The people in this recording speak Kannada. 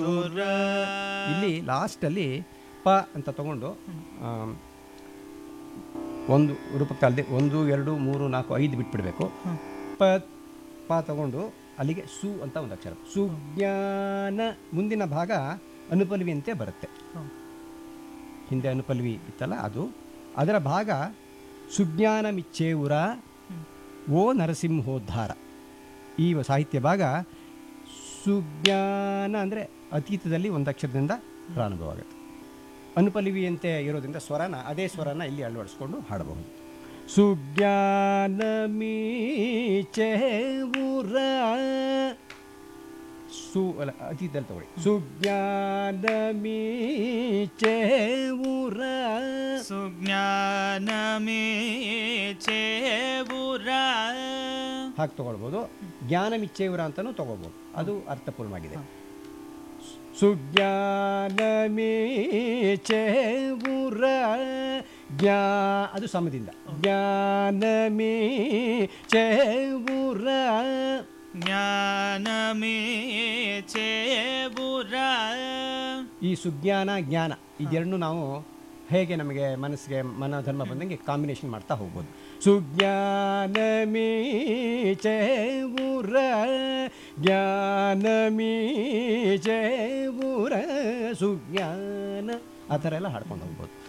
ಇಲ್ಲಿ ಲಾಸ್ಟಲ್ಲಿ ಪ ಅಂತ ತಗೊಂಡು ಆಮ್, ಒಂದು ರೂಪಕಾಲದಲ್ಲಿ ಒಂದು ಎರಡು ಮೂರು ನಾಲ್ಕು ಐದು ಬಿಟ್ಬಿಡಬೇಕು ಪ ಪ ತಗೊಂಡು ಅಲ್ಲಿಗೆ ಸು ಅಂತ ಒಂದು ಅಕ್ಷರ ಸುಜ್ಞಾನ ಮುಂದಿನ ಭಾಗ ಅನುಪಲ್ವಿಯಂತೆ ಬರುತ್ತೆ ಹಿಂದೆ ಅನುಪಲ್ವಿ ಇತ್ತಲ್ಲ ಅದು ಅದರ ಭಾಗ ಸುಜ್ಞಾನ ಮಿಚ್ಚೇವುರ ಓ ನರಸಿಂಹೋದ್ಧಾರ ಈ ಸಾಹಿತ್ಯ ಭಾಗ ಸುಜ್ಞಾನ ಅಂದರೆ ಅತೀತದಲ್ಲಿ ಒಂದು ಅಕ್ಷರದಿಂದ ಪ್ರಾರಂಭವಾಗುತ್ತೆ ಅನುಪಲಿವಿಯಂತೆ ಇರೋದ್ರಿಂದ ಸ್ವರನ ಅದೇ ಸ್ವರನ ಇಲ್ಲಿ ಅಳವಡಿಸ್ಕೊಂಡು ಹಾಡಬಹುದು ಸುಜ್ಞಾನ ಮೀಚೇವುರ ಸು ಅಲ್ಲ ಅತೀತದಲ್ಲಿ ತಗೊಳ್ಳಿ ಸುಜ್ಞಾನ ಮೀಚೇವುರ ಸುಜ್ಞಾನಮೇ ಚೇಬುರ ಹಾಗೆ ತಗೊಳ್ಬೋದು ಜ್ಞಾನ ಮಿಚ್ಚೇವರ ಅಂತಲೂ ತಗೋಬೋದು ಅದು ಅರ್ಥಪೂರ್ಣವಾಗಿದೆ ಸುಜ್ಞಾನಮೇ ಚೇವುರ ಜ್ಞಾ ಅದು ಸಮದಿಂದ ಜ್ಞಾನಮೇ ಚೇವುರ ಜ್ಞಾನಮೇ ಚೇಬುರ ಈ ಸುಜ್ಞಾನ ಜ್ಞಾನ ಇದೆರಡನ್ನೂ ನಾವು ಹೇಗೆ ನಮಗೆ ಮನಸ್ಸಿಗೆ ಮನೋಧರ್ಮ ಬಂದಂಗೆ ಕಾಂಬಿನೇಷನ್ ಮಾಡ್ತಾ ಹೋಗ್ಬೋದು ಸುಜ್ಞಾನಮೀ ಚೇವುರ ಜ್ಞಾನಮೀ ಚೇವುರ ಸುಜ್ಞಾನ ಆ ಥರ ಎಲ್ಲ ಹಾಡ್ಕೊಂಡು ಹೋಗ್ಬೋದು